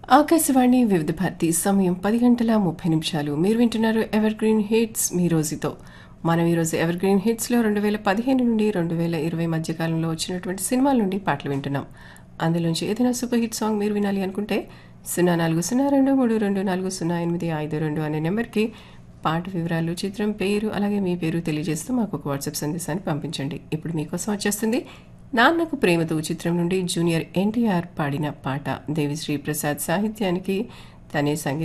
ఆకాశవాణి వివిధ భారతి సమయం పది గంటల ముప్పై నిమిషాలు మీరు వింటున్నారు ఎవర్ గ్రీన్ హిట్స్ మీ రోజుతో మనం ఈరోజు ఎవర్ గ్రీన్ హిట్స్లో రెండు వేల పదిహేను నుండి రెండు వేల ఇరవై మధ్య కాలంలో వచ్చినటువంటి సినిమాల నుండి పాటలు వింటున్నాం అందులోంచి ఏదైనా సూపర్ హిట్ సాంగ్ మీరు వినాలి అనుకుంటే సున్నా నాలుగు సున్నా రెండు మూడు రెండు నాలుగు సున్నా ఎనిమిది ఐదు రెండు అనే నెంబర్కి పాట వివరాలు చిత్రం పేరు అలాగే మీ పేరు తెలియజేస్తూ మాకు ఒక వాట్సాప్ సందేశాన్ని పంపించండి ఇప్పుడు మీకోసం వచ్చేస్తుంది నాన్నకు ప్రేమతో చిత్రం నుండి జూనియర్ ఎన్టీఆర్ పాడిన పాట దేవిశ్రీ ప్రసాద్ సాహిత్యానికి తనే సంగీతం